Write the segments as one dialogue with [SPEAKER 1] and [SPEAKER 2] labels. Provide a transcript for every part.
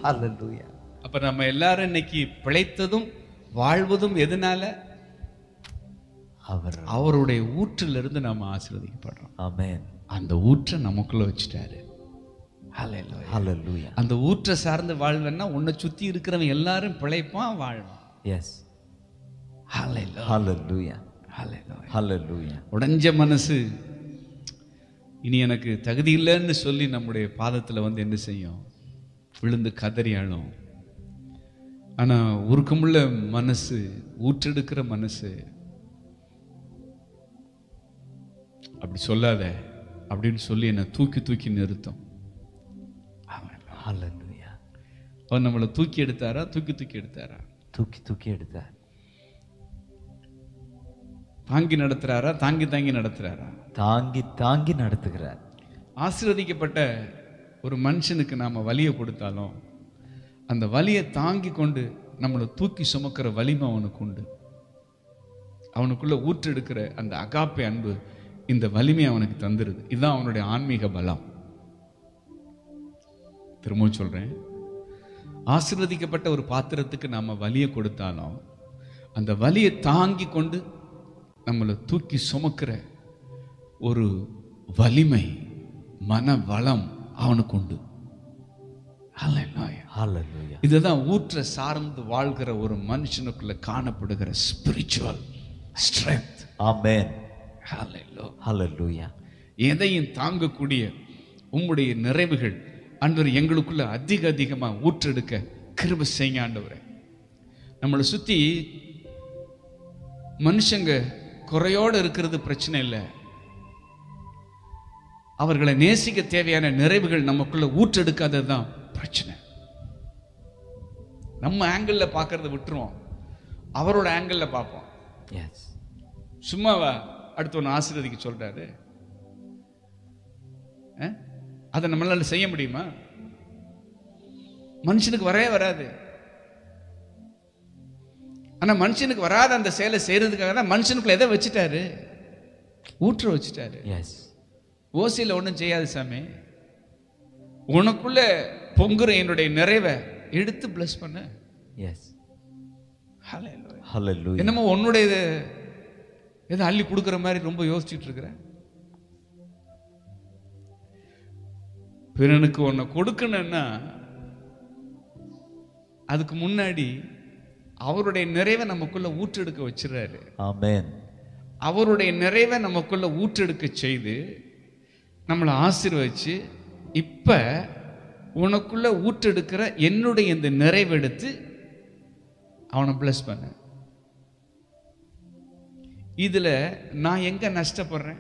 [SPEAKER 1] Hallelujah.
[SPEAKER 2] அப்ப நம்ம எல்லாரும் இன்னைக்கு பிழைத்ததும் வாழ்வதும் எதனால
[SPEAKER 1] அவர்
[SPEAKER 2] அவருடைய ஊற்றிலிருந்து நாம ஆசீர்வதிக்கப்படுறோம்
[SPEAKER 1] Amen.
[SPEAKER 2] அந்த ஊற்றை நமக்குள்ள வச்சுட்டாரு Hallelujah.
[SPEAKER 1] Hallelujah.
[SPEAKER 2] அந்த ஊற்றை சார்ந்து வாழ்வேன்னா உன்னை சுத்தி இருக்கிறவன் எல்லாரும் பிழைப்பான் வாழ்வான்
[SPEAKER 1] Yes.
[SPEAKER 2] Hallelujah.
[SPEAKER 1] Hallelujah.
[SPEAKER 2] Hallelujah.
[SPEAKER 1] Hallelujah.
[SPEAKER 2] உடைஞ்ச மனசு இனி எனக்கு தகுதி இல்லைன்னு சொல்லி நம்முடைய பாதத்துல வந்து என்ன செய்யும் விழுந்து கதறி அழும் ஆனா உருக்கமுள்ள மனசு ஊற்றெடுக்கிற மனசு அப்படி சொல்லாத அப்படின்னு சொல்லி என்னை தூக்கி தூக்கி நிறுத்தும்
[SPEAKER 1] Hallelujah.
[SPEAKER 2] அவர் நம்மளை தூக்கி எடுத்தாரா தூக்கி தூக்கி எடுத்தாரா
[SPEAKER 1] தூக்கி தூக்கி எடுத்தார்
[SPEAKER 2] தாங்கி நடத்துறாரா தாங்கி தாங்கி நடத்துறாரா
[SPEAKER 1] தாங்கி தாங்கி நடத்துகிறார்
[SPEAKER 2] ஆசீர்வதிக்கப்பட்ட ஒரு மனுஷனுக்கு நாம வலியை கொடுத்தாலும் அந்த வலியை தாங்கி கொண்டு நம்மளை தூக்கி சுமக்கிற வலிமை அவனுக்கு உண்டு அவனுக்குள்ள ஊற்றெடுக்கிற அந்த அகாப்பை அன்பு இந்த வலிமை அவனுக்கு தந்துருது இதுதான் அவனுடைய ஆன்மீக பலம் திரும்பவும் சொல்றேன் ஆசீர்வதிக்கப்பட்ட ஒரு பாத்திரத்துக்கு நாம வலியை கொடுத்தாலும் அந்த வலியை தாங்கி கொண்டு நம்மளை தூக்கி சுமக்கிற ஒரு வலிமை மன வளம் அவனுக்கு உண்டு Hallelujah.
[SPEAKER 1] Hallelujah.
[SPEAKER 2] இதுதான் ஊற்ற சார்ந்து வாழ்கிற ஒரு மனுஷனுக்குள்ள காணப்படுகிற spiritual strength
[SPEAKER 1] Amen.
[SPEAKER 2] Hallelujah.
[SPEAKER 1] Hallelujah.
[SPEAKER 2] எதையும் தாங்கக்கூடிய உம்முடைய நிறைவுகள் அன்று எங்களுக்குள்ள அதிக அதிகமா ஊற்றெடுக்க கிருப செய்யுங்க ஆண்டவரே நம்மளை சுத்தி மனுஷங்க குறையோடு இருக்கிறது பிரச்சனை இல்லை அவர்களை நேசிக்க தேவையான நிறைவுகள் நமக்குள்ள ஊற்றெடுக்காதது தான் பிரச்சனை நம்ம ஆங்கிள் பார்க்கறத விட்டுருவோம் அவரோட ஆங்கிள் பார்ப்போம்
[SPEAKER 1] Yes.
[SPEAKER 2] சும்மாவா அடுத்து ஒன்று ஆசீர்வதிக்க சொல்றாரு அஹ்? அதை நம்மளால செய்ய முடியுமா மனுஷனுக்கு வரவே வராது ஆனா மனுஷனுக்கு வராத அந்த செயலை செய்யறதுக்காக தான் மனுஷனுக்குள்ள எதை வச்சுட்டாரு ஊற்ற வச்சுட்டாரு
[SPEAKER 1] Yes.
[SPEAKER 2] ஓசியில் ஒன்றும் செய்யாது சாமி உனக்குள்ள பொங்குற என்னுடைய நிறைவை எடுத்து பிளஸ் பண்ண
[SPEAKER 1] Yes.
[SPEAKER 2] Hallelujah.
[SPEAKER 1] Hallelujah.
[SPEAKER 2] என்னமோ உன்னுடைய இது எதை அள்ளி கொடுக்குற மாதிரி ரொம்ப யோசிச்சுட்டு இருக்கிற பிறனுக்கு ஒன்றை கொடுக்கணும்னா அதுக்கு முன்னாடி அவருடைய நிறைவை நமக்குள்ள ஊற்றெடுக்க வச்சிடறாரு
[SPEAKER 1] Amen.
[SPEAKER 2] அவருடைய நிறைவை நமக்குள்ள ஊற்றெடுக்க செய்து நம்மளை ஆசீர்வதிச்சு இப்ப உனக்குள்ள ஊற்றெடுக்கிற என்னுடைய இந்த நிறைவெடுத்து அவனை பிளஸ் பண்ண இதுல நான் எங்க நஷ்டப்படுறேன்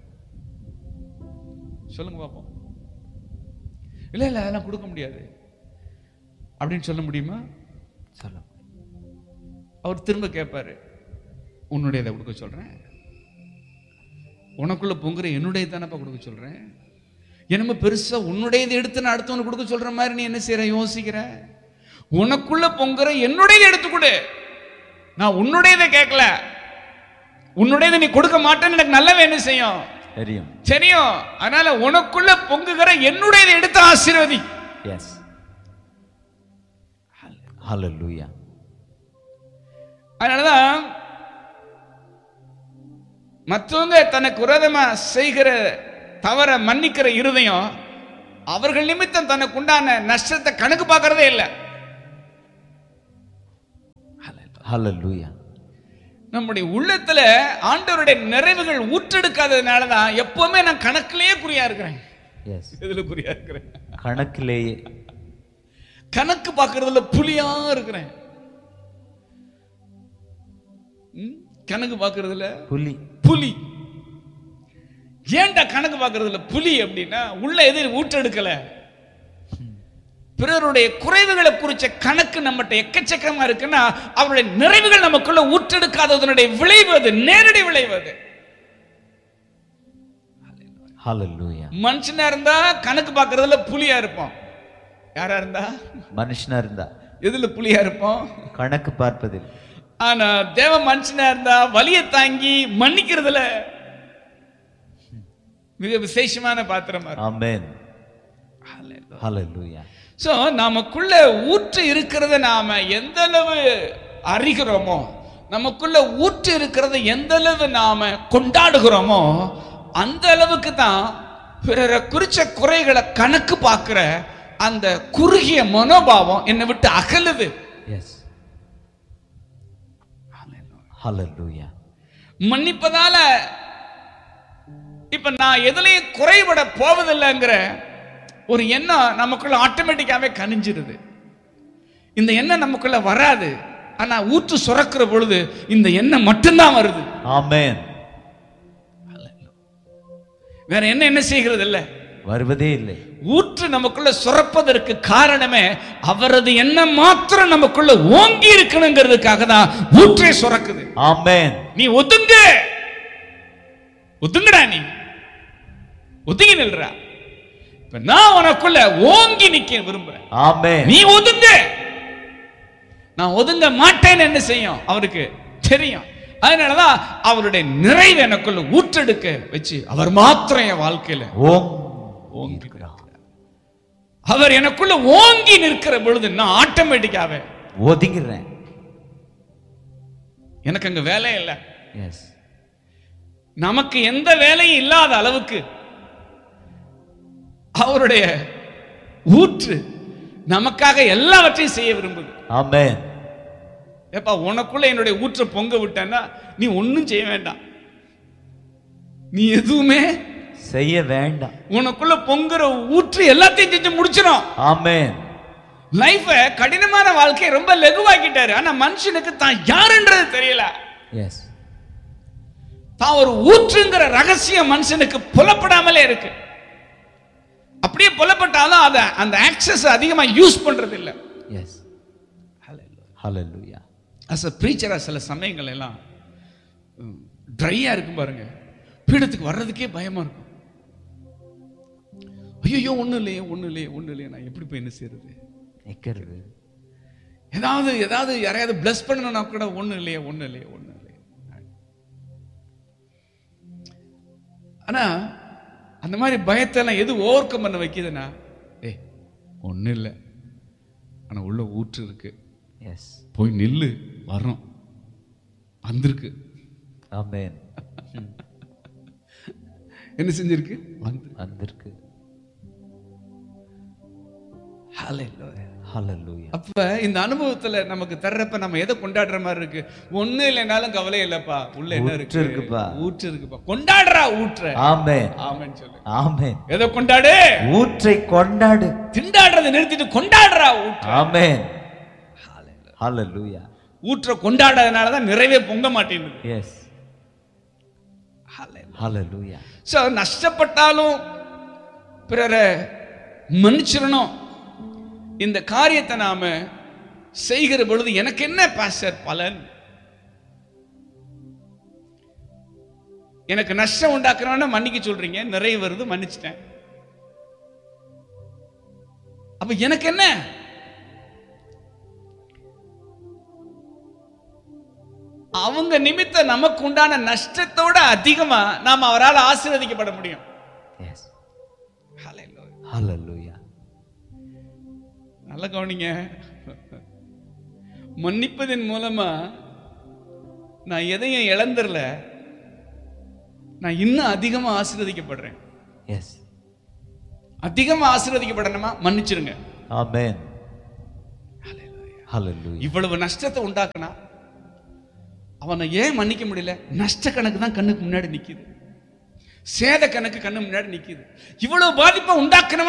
[SPEAKER 2] சொல்லுங்க பாப்போம் இல்ல இல்ல அதெல்லாம் கொடுக்க முடியாது அப்படின்னு சொல்ல முடியுமா
[SPEAKER 1] சொல்ல
[SPEAKER 2] அவர் திரும்ப கேட்பாரு உன்னுடையதை கொடுக்க சொல்றேன் உனக்குள்ள பொங்குற என்னுடைய தானப்பா கொடுக்க சொல்றேன் என்னமோ பெருசா உன்னுடையதை எடுத்து நான் அடுத்தவனுக்கு கொடுக்க சொல்ற மாதிரி நீ என்ன செய்யற யோசிக்கிற உனக்குள்ள பொங்குற என்னுடையதை எடுத்து கொடு நான் உன்னுடையதை கேட்கல உன்னுடையதை நீ கொடுக்க மாட்டேன்னு எனக்கு நல்லவே என்ன செய்யும்
[SPEAKER 1] தெரியும்
[SPEAKER 2] தெரியும் அதனால உனக்குள்ள பொங்குகிற என்னுடையதை எடுத்து ஆசீர்வதி
[SPEAKER 1] எஸ் ஹalleluya
[SPEAKER 2] அதனாலதான் மற்றவங்க தனக்கு விரோதமா செய்கிற தவற மன்னிக்கிற இருதயம் அவர்கள் நிமித்தம் தனக்கு உண்டான நஷ்டத்தை கணக்கு பார்க்கறதே இல்லை
[SPEAKER 1] ஹalleluya
[SPEAKER 2] நம்முடைய உள்ளத்துல ஆண்டவருடைய நிறைவுகள் ஊற்றெடுக்காததுனால தான் எப்பவுமே நான் கணக்கிலேயே குறியா இருக்கிறேன்
[SPEAKER 1] எஸ்
[SPEAKER 2] எதுல குறியா இருக்கிறேன்
[SPEAKER 1] கணக்கிலேயே
[SPEAKER 2] கணக்கு பார்க்கறதுல புலியா இருக்கிறேன் ம்? கணக்கு பார்க்கறதுல
[SPEAKER 1] புலி
[SPEAKER 2] புலி ஏன்டா கணக்கு பார்க்கறதுல புலி அப்படின்னா உள்ள எது ஊற்றெடுக்கல பிறருடைய குறைவுகளை குறிச்ச கணக்கு நம்மகிட்ட எக்கச்சக்கமா இருக்குன்னா அவருடைய நிறைவுகள் நமக்குள்ள ஊற்றெடுக்காததனுடைய விளைவு அது நேரடி விளைவு அது
[SPEAKER 1] ஹalleluya
[SPEAKER 2] மனுஷனா இருந்தா கணக்கு பார்க்கறதுல புலியா இருப்போம் யாரா இருந்தா
[SPEAKER 1] மனுஷனா இருந்தா
[SPEAKER 2] எதுல புலியா இருப்போம்
[SPEAKER 1] கணக்கு பார்ப்பதில்
[SPEAKER 2] ஆனா தேவ மனுஷனா இருந்தா வலியை தாங்கி மன்னிக்கிறதுல மிக விசேஷமான பாத்திரமா இருக்கும்
[SPEAKER 1] ஆமென் Hallelujah.
[SPEAKER 2] ஸோ நமக்குள்ள ஊற்று இருக்கிறத நாம எந்த அளவு அறிகிறோமோ நமக்குள்ள ஊற்று இருக்கிறத எந்த அளவு நாம கொண்டாடுகிறோமோ அந்த அளவுக்கு தான் பிறரை குறிச்ச குறைகளை கணக்கு பார்க்கிற அந்த குறுகிய மனோபாவம் என்னை விட்டு அகலுது
[SPEAKER 1] Yes. Hallelujah.
[SPEAKER 2] மன்னிப்பதால இப்ப நான் எதுலயும் குறைபட போவதில்லைங்கிற ஒரு எண்ணம் நமக்குள்ள ஆட்டோமேட்டிக்காவே கனிஞ்சிருது இந்த எண்ணம் நமக்குள்ள வராது ஆனா ஊற்று சுரக்கிற பொழுது இந்த எண்ணம் மட்டும்தான் வருது
[SPEAKER 1] Amen.
[SPEAKER 2] வேற என்ன என்ன செய்கிறது இல்ல
[SPEAKER 1] வருவதே இல்லை
[SPEAKER 2] ஊற்று நமக்குள்ள சுரப்பதற்கு காரணமே அவரது எண்ணம் மாத்திரம் நமக்குள்ள ஓங்கி இருக்கணுங்கிறதுக்காக தான் ஊற்றே சுரக்குது
[SPEAKER 1] Amen.
[SPEAKER 2] நீ ஒதுங்க ஒதுங்கடா நீ ஒதுங்கி நில்றா இப்ப நான் உனக்குள்ள ஓங்கி நிக்க விரும்புறேன்
[SPEAKER 1] Amen.
[SPEAKER 2] நீ ஒதுங்க நான் ஒதுங்க மாட்டேன்னு என்ன செய்யும் அவருக்கு தெரியும் அதனாலதான் அவருடைய நிறைவு எனக்குள்ள ஊற்றெடுக்க வச்சு அவர் மாத்திரம் என் வாழ்க்கையில
[SPEAKER 1] ஓம்
[SPEAKER 2] ஓங்கி அவர் எனக்குள்ள ஓங்கி நிற்கிற பொழுது நான் ஆட்டோமேட்டிக்காவே
[SPEAKER 1] ஒதுங்கிறேன்
[SPEAKER 2] எனக்கு அங்க வேலை இல்லை
[SPEAKER 1] எஸ்
[SPEAKER 2] நமக்கு எந்த வேலையும் இல்லாத அளவுக்கு அவருடைய ஊற்று நமக்காக எல்லாவற்றையும் செய்ய விரும்புது
[SPEAKER 1] ஆமென்
[SPEAKER 2] ஏப்பா உனக்குள்ள என்னுடைய ஊற்றை பொங்க விட்டேன்னா நீ ஒண்ணும் செய்ய வேண்டாம் நீ எதுவுமே
[SPEAKER 1] செய்ய வேண்டாம்
[SPEAKER 2] உனக்குள்ள பொங்குற ஊற்று எல்லாத்தையும் செஞ்சு முடிச்சிடும்
[SPEAKER 1] ஆமென்
[SPEAKER 2] லைஃப கடினமான வாழ்க்கையை ரொம்ப லகுவாக்கிட்டாரு ஆனா மனுஷனுக்கு தான் யாருன்றது தெரியல
[SPEAKER 1] எஸ்
[SPEAKER 2] தான் ஒரு ஊற்றுங்கிற ரகசியம் மனுஷனுக்கு புலப்படாமலே இருக்கு அப்படியே புலப்பட்டாலும் அதை அந்த ஆக்சஸ் அதிகமா யூஸ் பண்றது இல்ல
[SPEAKER 1] எஸ் ஹalleluya
[SPEAKER 2] அஸ் அ ப்ரீச்சரா சில சமயங்கள் எல்லாம் ட்ரையா இருக்கும் பாருங்க பீடத்துக்கு வர்றதுக்கே பயமா இருக்கும் ஐயோ ஒண்ணும் இல்லையே ஒண்ணும் இல்லையே ஒண்ணும் இல்லையே நான் எப்படி போய் என்ன செய்யறது
[SPEAKER 1] நிக்கிறது
[SPEAKER 2] ஏதாவது ஏதாவது யாரையாவது பிளஸ் பண்ணணும்னா கூட ஒண்ணும் இல்லையே ஒண்ணும் இல்லையே ஒண்ணும் இல்லையே ஆனா அந்த மாதிரி பயத்தை எல்லாம் எது ஓவர் கம் பண்ண வைக்குதுன்னா ஏய் ஒண்ணும் இல்லை ஆனா உள்ள ஊற்று இருக்கு
[SPEAKER 1] எஸ்
[SPEAKER 2] போய் நில்லு வர்றோம் வந்திருக்கு
[SPEAKER 1] ஆமென்
[SPEAKER 2] என்ன செஞ்சிருக்கு வந்து
[SPEAKER 1] வந்திருக்கு
[SPEAKER 2] Hallelujah.
[SPEAKER 1] ஹalleluya
[SPEAKER 2] அப்ப இந்த அனுபவத்துல நமக்கு தர்றப்ப நம்ம எதை கொண்டாடுற மாதிரி இருக்கு ஒண்ணு இல்லைனாலும் கவலை இல்லப்பா உள்ள என்ன
[SPEAKER 1] ஊற்று
[SPEAKER 2] இருக்கு
[SPEAKER 1] இருக்குப்பா.
[SPEAKER 2] ஊற்று இருக்குப்பா கொண்டாடுறா ஊற்ற
[SPEAKER 1] ஆமென்
[SPEAKER 2] ஆமென்னு சொல்லு
[SPEAKER 1] ஆமென்
[SPEAKER 2] எதை கொண்டாடு
[SPEAKER 1] ஊற்றை கொண்டாடு
[SPEAKER 2] திண்டாடுறதை நிறுத்திட்டு கொண்டாடுறா ஊற்ற
[SPEAKER 1] ஆமென் ஹalleluya
[SPEAKER 2] ஊற்ற கொண்டாடாதனால தான் நிறைவே பொங்க மாட்டேங்குது
[SPEAKER 1] எஸ் ஹalleluya
[SPEAKER 2] ஸோ நஷ்டப்பட்டாலும் பிறரை மன்னிச்சிடணும் இந்த காரியத்தை நாம செய்கிற பொழுது எனக்கு என்ன பாஸ்டர் பலன் எனக்கு நஷ்டம் உண்டாக்குறவன மன்னிக்க சொல்றீங்க நிறைய வருது மன்னிச்சிட்டேன் அப்ப எனக்கு என்ன அவங்க நிமித்த நமக்கு உண்டான நஷ்டத்தோட அதிகமா நாம் அவரால் ஆசீர்வதிக்கப்பட முடியும்
[SPEAKER 1] எஸ் ஹalleluya
[SPEAKER 2] நல்ல கவனிங்க மன்னிப்பதன் மூலமா நான் எதையும் இழந்துடல நான் இன்னும் அதிகமா ஆசீர்வதிக்கப்படுறேன்
[SPEAKER 1] எஸ்
[SPEAKER 2] அதிகமா ஆசீர்வதிக்கப்படணுமா மன்னிச்சிருங்க
[SPEAKER 1] ஆமென் ஹalleluya
[SPEAKER 2] இவ்வளவு நஷ்டத்தை உண்டாக்குனா அவனை ஏன் மன்னிக்க முடியல நஷ்ட கணக்கு தான் கண்ணுக்கு முன்னாடி நிக்குது சேத கணக்கு கண்ணு முன்னாடி நிக்குது இவ்வளவு பாதிப்பை உண்டாக்குனவன்